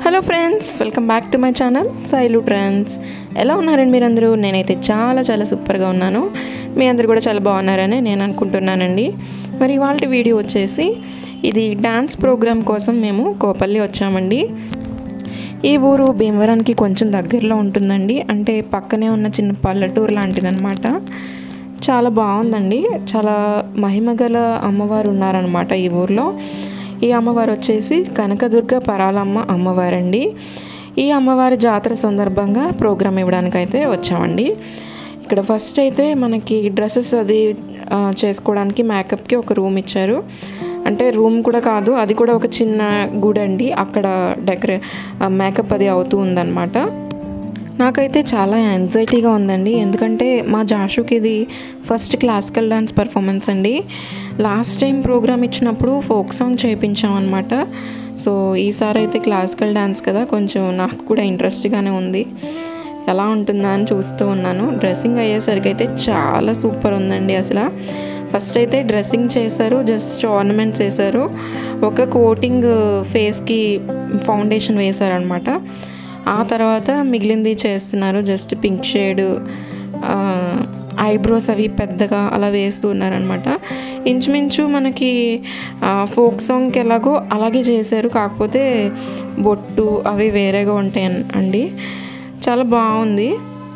hello friends welcome back to my channel Sailu trends ఎలా ఉన్నారండి మీరందరూ నేనైతే చాలా చాలా సూపర్గా ఉన్నాను మీ అందరు కూడా చాలా బాగున్నారని నేను అనుకుంటున్నానండి మరి ఇవాళ వీడియో వచ్చేసి ఇది డ్యాన్స్ ప్రోగ్రామ్ కోసం మేము కోపల్లి వచ్చామండి ఈ ఊరు భీమవరానికి కొంచెం దగ్గరలో ఉంటుందండి అంటే పక్కనే ఉన్న చిన్న పల్లెటూరు లాంటిదన్నమాట చాలా బాగుందండి చాలా మహిమగల అమ్మవారు ఉన్నారనమాట ఈ ఊర్లో ఈ అమ్మవారు వచ్చేసి కనకదుర్గ పరాలమ్మ అమ్మవారండి ఈ అమ్మవారి జాతర సందర్భంగా ప్రోగ్రామ్ ఇవ్వడానికి అయితే వచ్చామండి ఇక్కడ ఫస్ట్ అయితే మనకి డ్రెస్సెస్ అది ఆ, చేసుకోవడానికి మేకప్కి ఒక రూమ్ ఇచ్చారు అంటే రూమ్ కూడా కాదు అది కూడా ఒక చిన్న గుడి అండి అక్కడ డెకరే మేకప్ అది అవుతూ ఉందన్నమాట నాకైతే చాలా యాంగ్జైటీగా ఉందండి ఎందుకంటే మా జాషుకి ఇది ఫస్ట్ క్లాసికల్ డాన్స్ పర్ఫార్మెన్స్ అండి లాస్ట్ టైం ప్రోగ్రామ్ ఇచ్చినప్పుడు ఫోక్ సాంగ్ చేయించాం అనమాట సో ఈసారి అయితే క్లాసికల్ డాన్స్ కదా కొంచెం నాకు కూడా ఇంట్రెస్ట్గానే ఉంది ఎలా ఉంటుందా అని చూస్తూ ఉన్నాను డ్రెస్సింగ్ అయ్యేసరికి అయితే చాలా సూపర్ ఉందండి అసలు ఫస్ట్ అయితే డ్రెస్సింగ్ చేశారు జస్ట్ ఆర్నమెంట్స్ వేశారు ఒక కోటింగ్ ఫేస్కి ఫౌండేషన్ వేశారనమాట ఆ తర్వాత మిగిలింది చేస్తున్నారు జస్ట్ పింక్ షేడ్ ఐబ్రోస్ అవి పెద్దగా అలా వేస్తూ ఉన్నారనమాట ఇంచుమించు మనకి ఫోక్ సాంగ్కి ఎలాగో అలాగే చేశారు కాకపోతే బొట్టు అవి వేరేగా ఉంటాయి అన్- అండి చాలా బాగుంది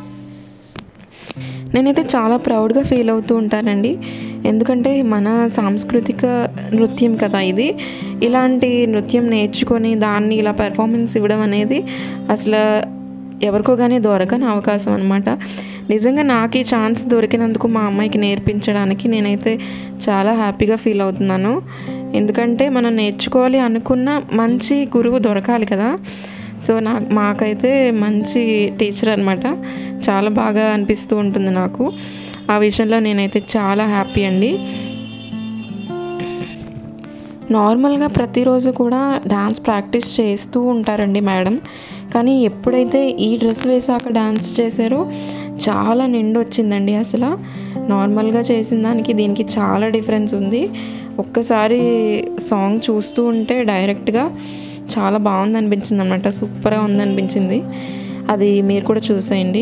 నేనైతే చాలా ప్రౌడ్గా ఫీల్ అవుతూ ఉంటానండి ఎందుకంటే మన సాంస్కృతిక నృత్యం కదా ఇది ఇలాంటి నృత్యం నేర్చుకొని దాన్ని ఇలా పెర్ఫార్మెన్స్ ఇవ్వడం అనేది అసలు ఎవరికో కానీ దొరకని అవకాశం అనమాట నిజంగా నాకు ఈ ఛాన్స్ దొరికినందుకు మా అమ్మాయికి నేర్పించడానికి నేనైతే చాలా హ్యాపీగా ఫీల్ అవుతున్నాను ఎందుకంటే మనం నేర్చుకోవాలి అనుకున్న మంచి గురువు దొరకాలి కదా సో నా మాకైతే మంచి టీచర్ అనమాట చాలా బాగా అనిపిస్తూ ఉంటుంది నాకు ఆ విషయంలో నేనైతే చాలా హ్యాపీ అండి నార్మల్గా ప్రతిరోజు కూడా డాన్స్ ప్రాక్టీస్ చేస్తూ ఉంటారండి మేడం కానీ ఎప్పుడైతే ఈ డ్రెస్ వేసాక డాన్స్ చేశారో చాలా నిండు వచ్చిందండి అసలు నార్మల్గా చేసిన దానికి దీనికి చాలా డిఫరెన్స్ ఉంది ఒక్కసారి సాంగ్ చూస్తూ ఉంటే డైరెక్ట్గా చాలా బాగుంది అనిపించింది అనమాట సూపర్గా ఉంది అనిపించింది అది మీరు కూడా చూసేయండి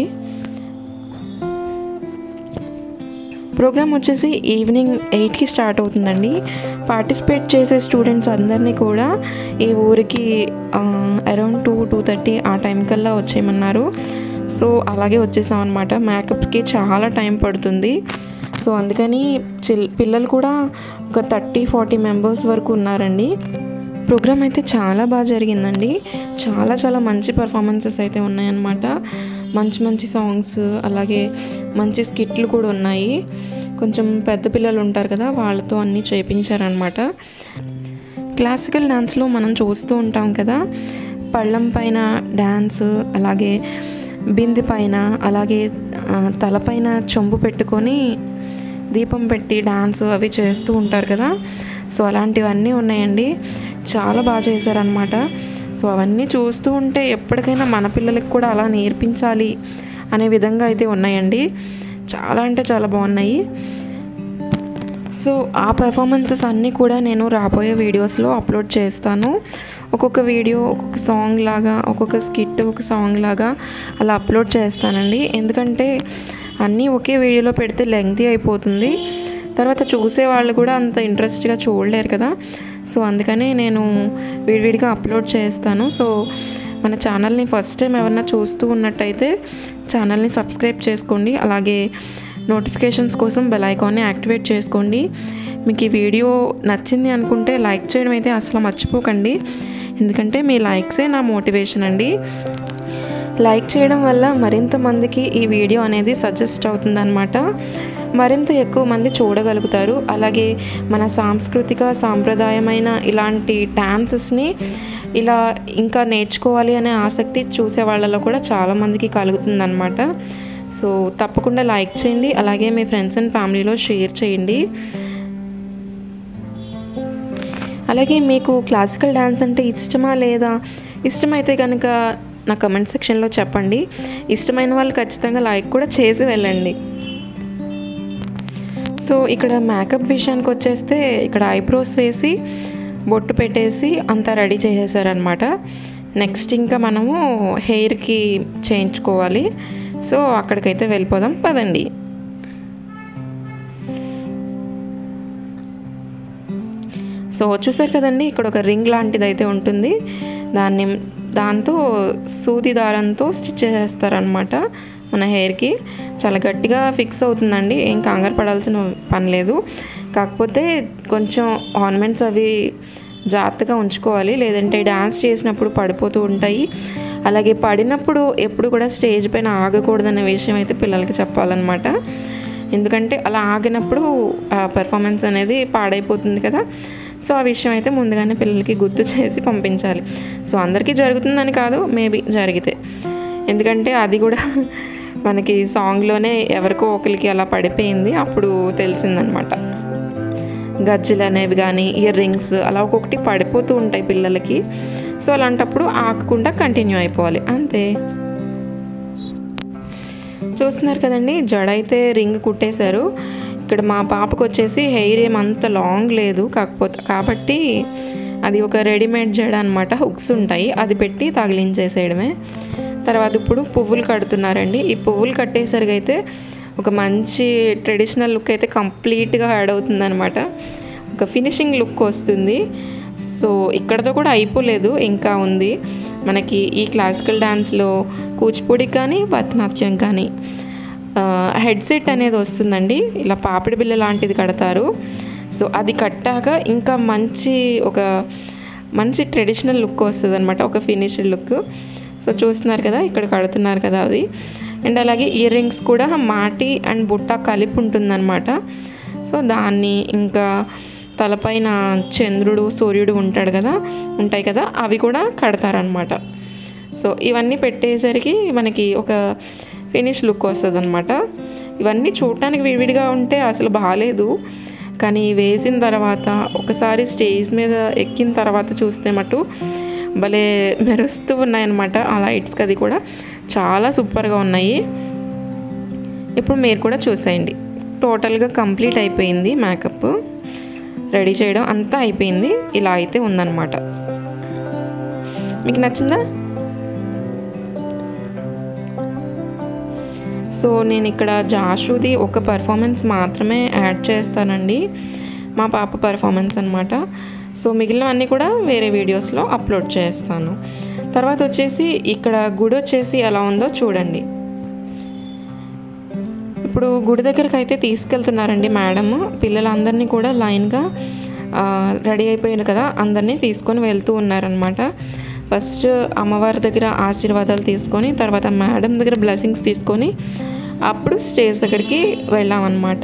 ప్రోగ్రామ్ వచ్చేసి ఈవినింగ్ ఎయిట్కి స్టార్ట్ అవుతుందండి పార్టిసిపేట్ చేసే స్టూడెంట్స్ అందరినీ కూడా ఈ ఊరికి అరౌండ్ టూ టూ థర్టీ ఆ టైం కల్లా వచ్చేయమన్నారు సో అలాగే వచ్చేసాం అనమాట మేకప్కి చాలా టైం పడుతుంది సో అందుకని చిల్ పిల్లలు కూడా ఒక థర్టీ ఫార్టీ మెంబర్స్ వరకు ఉన్నారండి ప్రోగ్రామ్ అయితే చాలా బాగా జరిగిందండి చాలా చాలా మంచి పర్ఫార్మెన్సెస్ అయితే ఉన్నాయన్నమాట మంచి మంచి సాంగ్స్ అలాగే మంచి స్కిట్లు కూడా ఉన్నాయి కొంచెం పెద్ద పిల్లలు ఉంటారు కదా వాళ్ళతో అన్నీ చేయించారనమాట క్లాసికల్ డ్యాన్స్లో మనం చూస్తూ ఉంటాం కదా పళ్ళం పైన డ్యాన్స్ అలాగే బింది పైన అలాగే ఆ, తలపైన చెంబు పెట్టుకొని దీపం పెట్టి డాన్స్ అవి చేస్తూ ఉంటారు కదా సో అలాంటివన్నీ ఉన్నాయండి చాలా బాగా చేశారనమాట సో అవన్నీ చూస్తూ ఉంటే ఎప్పటికైనా మన పిల్లలకి కూడా అలా నేర్పించాలి అనే విధంగా అయితే ఉన్నాయండి చాలా అంటే చాలా బాగున్నాయి సో ఆ పెర్ఫార్మెన్సెస్ అన్నీ కూడా నేను రాబోయే వీడియోస్లో అప్లోడ్ చేస్తాను ఒక్కొక్క వీడియో ఒక్కొక్క సాంగ్ లాగా ఒక్కొక్క స్కిట్ ఒక సాంగ్ లాగా అలా అప్లోడ్ చేస్తానండి ఎందుకంటే అన్నీ ఒకే వీడియోలో పెడితే లెంగ్తీ అయిపోతుంది తర్వాత చూసే వాళ్ళు కూడా అంత ఇంట్రెస్ట్గా చూడలేరు కదా సో అందుకని నేను విడివిడిగా అప్లోడ్ చేస్తాను సో మన ఛానల్ని ఫస్ట్ టైం ఎవరన్నా చూస్తూ ఉన్నట్టయితే ఛానల్ని సబ్స్క్రైబ్ చేసుకోండి అలాగే నోటిఫికేషన్స్ కోసం బెల్ ఐకాన్ని యాక్టివేట్ చేసుకోండి మీకు ఈ వీడియో నచ్చింది అనుకుంటే లైక్ చేయడం అయితే అసలు మర్చిపోకండి ఎందుకంటే మీ లైక్సే నా మోటివేషన్ అండి లైక్ చేయడం వల్ల మరింత మందికి ఈ వీడియో అనేది సజెస్ట్ అవుతుందన్నమాట మరింత ఎక్కువ మంది చూడగలుగుతారు అలాగే మన సాంస్కృతిక సాంప్రదాయమైన ఇలాంటి డాన్సెస్ని ఇలా ఇంకా నేర్చుకోవాలి అనే ఆసక్తి చూసే వాళ్ళలో కూడా చాలామందికి కలుగుతుందన్నమాట సో తప్పకుండా లైక్ చేయండి అలాగే మీ ఫ్రెండ్స్ అండ్ ఫ్యామిలీలో షేర్ చేయండి అలాగే మీకు క్లాసికల్ డ్యాన్స్ అంటే ఇష్టమా లేదా ఇష్టమైతే కనుక నా కమెంట్ సెక్షన్లో చెప్పండి ఇష్టమైన వాళ్ళు ఖచ్చితంగా లైక్ కూడా చేసి వెళ్ళండి సో ఇక్కడ మేకప్ విషయానికి వచ్చేస్తే ఇక్కడ ఐబ్రోస్ వేసి బొట్టు పెట్టేసి అంతా రెడీ చేసేసారనమాట నెక్స్ట్ ఇంకా మనము హెయిర్కి చేయించుకోవాలి సో అక్కడికైతే వెళ్ళిపోదాం పదండి సో చూసారు కదండి ఇక్కడ ఒక రింగ్ లాంటిది అయితే ఉంటుంది దాన్ని దాంతో సూది దారంతో స్టిచ్ చేస్తారనమాట మన హెయిర్కి చాలా గట్టిగా ఫిక్స్ అవుతుందండి ఏం కంగారు పడాల్సిన పని లేదు కాకపోతే కొంచెం ఆర్నమెంట్స్ అవి జాగ్రత్తగా ఉంచుకోవాలి లేదంటే డ్యాన్స్ చేసినప్పుడు పడిపోతూ ఉంటాయి అలాగే పడినప్పుడు ఎప్పుడు కూడా స్టేజ్ పైన ఆగకూడదనే విషయం అయితే పిల్లలకి చెప్పాలన్నమాట ఎందుకంటే అలా ఆగినప్పుడు ఆ పెర్ఫార్మెన్స్ అనేది పాడైపోతుంది కదా సో ఆ విషయం అయితే ముందుగానే పిల్లలకి గుర్తు చేసి పంపించాలి సో అందరికీ జరుగుతుందని కాదు మేబీ జరిగితే ఎందుకంటే అది కూడా మనకి సాంగ్లోనే ఎవరికో ఒకరికి అలా పడిపోయింది అప్పుడు తెలిసిందనమాట గజ్జలు అనేవి కానీ ఇయర్ రింగ్స్ అలా ఒక్కొక్కటి పడిపోతూ ఉంటాయి పిల్లలకి సో అలాంటప్పుడు ఆగకుండా కంటిన్యూ అయిపోవాలి అంతే చూస్తున్నారు కదండి జడ అయితే రింగ్ కుట్టేశారు ఇక్కడ మా పాపకు వచ్చేసి హెయిర్ ఏమంత లాంగ్ లేదు కాకపోతే కాబట్టి అది ఒక రెడీమేడ్ జడ అనమాట హుక్స్ ఉంటాయి అది పెట్టి తగిలించేసేయడమే తర్వాత ఇప్పుడు పువ్వులు కడుతున్నారండి ఈ పువ్వులు కట్టేసరికి అయితే ఒక మంచి ట్రెడిషనల్ లుక్ అయితే కంప్లీట్గా యాడ్ అవుతుందన్నమాట ఒక ఫినిషింగ్ లుక్ వస్తుంది సో ఇక్కడతో కూడా అయిపోలేదు ఇంకా ఉంది మనకి ఈ క్లాసికల్ డ్యాన్స్లో కూచిపూడి కానీ భరతనాట్యం కానీ హెడ్సెట్ అనేది వస్తుందండి ఇలా పాపిడి బిల్ల లాంటిది కడతారు సో అది కట్టాక ఇంకా మంచి ఒక మంచి ట్రెడిషనల్ లుక్ వస్తుంది అనమాట ఒక ఫినిష్డ్ లుక్ సో చూస్తున్నారు కదా ఇక్కడ కడుతున్నారు కదా అది అండ్ అలాగే ఇయర్ రింగ్స్ కూడా మాటి అండ్ బుట్ట కలిపి ఉంటుందన్నమాట సో దాన్ని ఇంకా తలపైన చంద్రుడు సూర్యుడు ఉంటాడు కదా ఉంటాయి కదా అవి కూడా కడతారనమాట సో ఇవన్నీ పెట్టేసరికి మనకి ఒక ఫినిష్ లుక్ వస్తుంది అనమాట ఇవన్నీ చూడటానికి విడివిడిగా ఉంటే అసలు బాగాలేదు కానీ వేసిన తర్వాత ఒకసారి స్టేజ్ మీద ఎక్కిన తర్వాత చూస్తే మటు భలే మెరుస్తూ ఉన్నాయన్నమాట ఆ లైట్స్కి అది కూడా చాలా సూపర్గా ఉన్నాయి ఇప్పుడు మీరు కూడా చూసేయండి టోటల్గా కంప్లీట్ అయిపోయింది మేకప్ రెడీ చేయడం అంతా అయిపోయింది ఇలా అయితే ఉందన్నమాట మీకు నచ్చిందా సో నేను ఇక్కడ జాషుది ఒక పర్ఫార్మెన్స్ మాత్రమే యాడ్ చేస్తానండి మా పాప పర్ఫార్మెన్స్ అనమాట సో మిగిలినవన్నీ కూడా వేరే వీడియోస్లో అప్లోడ్ చేస్తాను తర్వాత వచ్చేసి ఇక్కడ గుడి వచ్చేసి ఎలా ఉందో చూడండి ఇప్పుడు గుడి దగ్గరికి అయితే తీసుకెళ్తున్నారండి మేడం పిల్లలందరినీ కూడా లైన్గా రెడీ అయిపోయారు కదా అందరినీ తీసుకొని వెళ్తూ ఉన్నారనమాట ఫస్ట్ అమ్మవారి దగ్గర ఆశీర్వాదాలు తీసుకొని తర్వాత మేడం దగ్గర బ్లెస్సింగ్స్ తీసుకొని అప్పుడు స్టేజ్ దగ్గరికి వెళ్ళామన్నమాట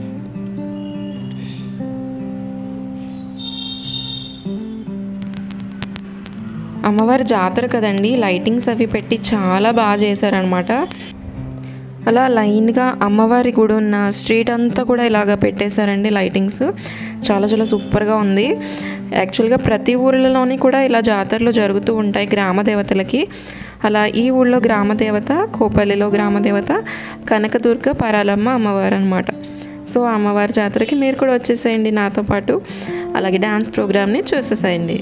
అమ్మవారి జాతర కదండి లైటింగ్స్ అవి పెట్టి చాలా బాగా చేశారనమాట అలా లైన్గా అమ్మవారి గుడి ఉన్న స్ట్రీట్ అంతా కూడా ఇలాగ పెట్టేశారండి లైటింగ్స్ చాలా చాలా సూపర్గా ఉంది యాక్చువల్గా ప్రతి ఊర్లలోని కూడా ఇలా జాతరలు జరుగుతూ ఉంటాయి గ్రామ దేవతలకి అలా ఈ ఊళ్ళో గ్రామ దేవత కోపల్లిలో గ్రామ దేవత కనకదుర్గ పరాలమ్మ అమ్మవారు అనమాట సో అమ్మవారి జాతరకి మీరు కూడా వచ్చేసేయండి నాతో పాటు అలాగే డ్యాన్స్ ప్రోగ్రామ్ని చూసేసేయండి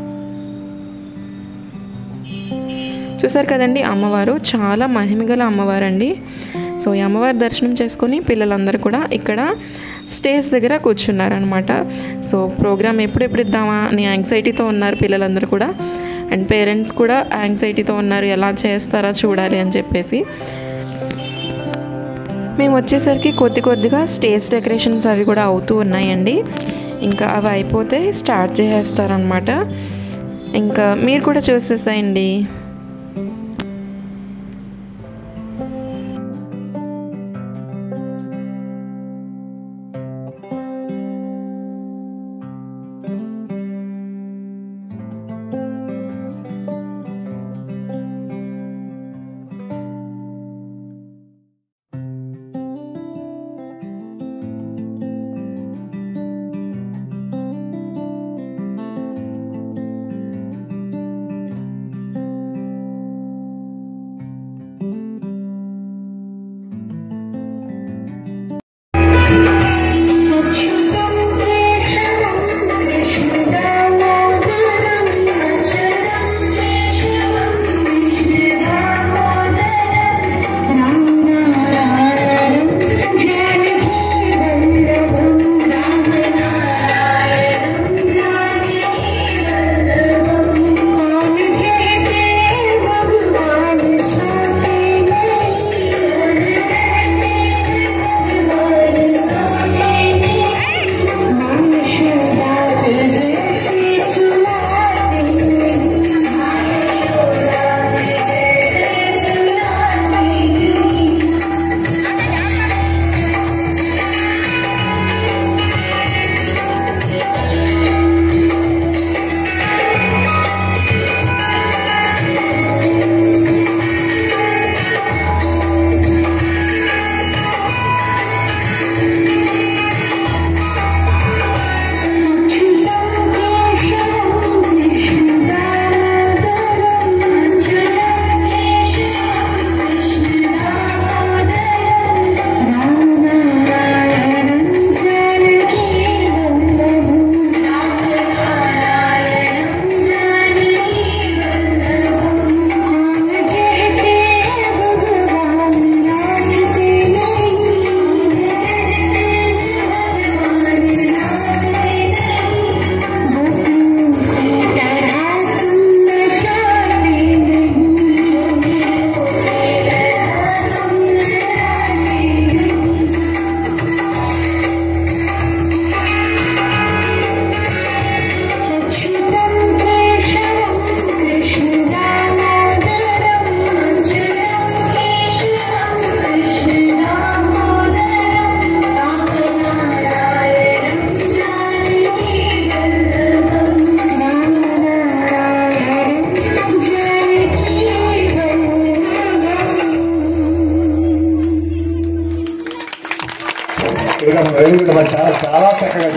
చూసారు కదండి అమ్మవారు చాలా మహిమగల అమ్మవారు అండి సో ఈ అమ్మవారి దర్శనం చేసుకొని పిల్లలందరూ కూడా ఇక్కడ స్టేజ్ దగ్గర కూర్చున్నారనమాట సో ప్రోగ్రామ్ ఎప్పుడెప్పుడు ఇద్దామా అని యాంగ్జైటీతో ఉన్నారు పిల్లలందరూ కూడా అండ్ పేరెంట్స్ కూడా యాంగ్జైటీతో ఉన్నారు ఎలా చేస్తారా చూడాలి అని చెప్పేసి మేము వచ్చేసరికి కొద్ది కొద్దిగా స్టేజ్ డెకరేషన్స్ అవి కూడా అవుతూ ఉన్నాయండి ఇంకా అవి అయిపోతే స్టార్ట్ చేసేస్తారనమాట ఇంకా మీరు కూడా చూసేసేయండి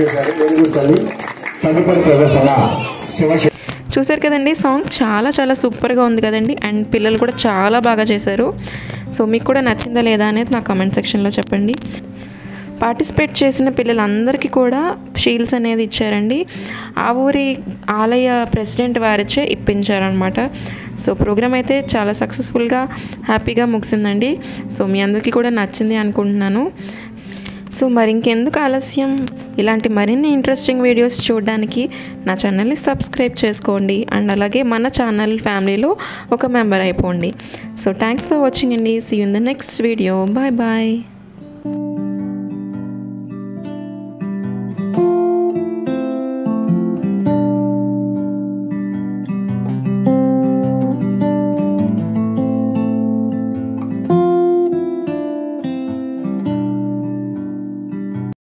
చేశారు వెరీ గుడ్ తల్లి తదుపరి ప్రదర్శన శివ చూసారు కదండి సాంగ్ చాలా చాలా సూపర్గా ఉంది కదండి అండ్ పిల్లలు కూడా చాలా బాగా చేశారు సో మీకు కూడా నచ్చిందా లేదా అనేది నా కామెంట్ సెక్షన్లో చెప్పండి పార్టిసిపేట్ చేసిన పిల్లలందరికీ కూడా షీల్డ్స్ అనేది ఇచ్చారండి ఆ ఊరి ఆలయ ప్రెసిడెంట్ వారిచే ఇప్పించారనమాట సో ప్రోగ్రామ్ అయితే చాలా సక్సెస్ఫుల్గా హ్యాపీగా ముగిసిందండి సో మీ అందరికీ కూడా నచ్చింది అనుకుంటున్నాను సో మరి ఇంకెందుకు ఆలస్యం ఇలాంటి మరిన్ని ఇంట్రెస్టింగ్ వీడియోస్ చూడడానికి నా ఛానల్ని సబ్స్క్రైబ్ చేసుకోండి అండ్ అలాగే మన ఛానల్ ఫ్యామిలీలో ఒక మెంబర్ అయిపోండి సో థ్యాంక్స్ ఫర్ వాచింగ్ అండి see in the next video bye bye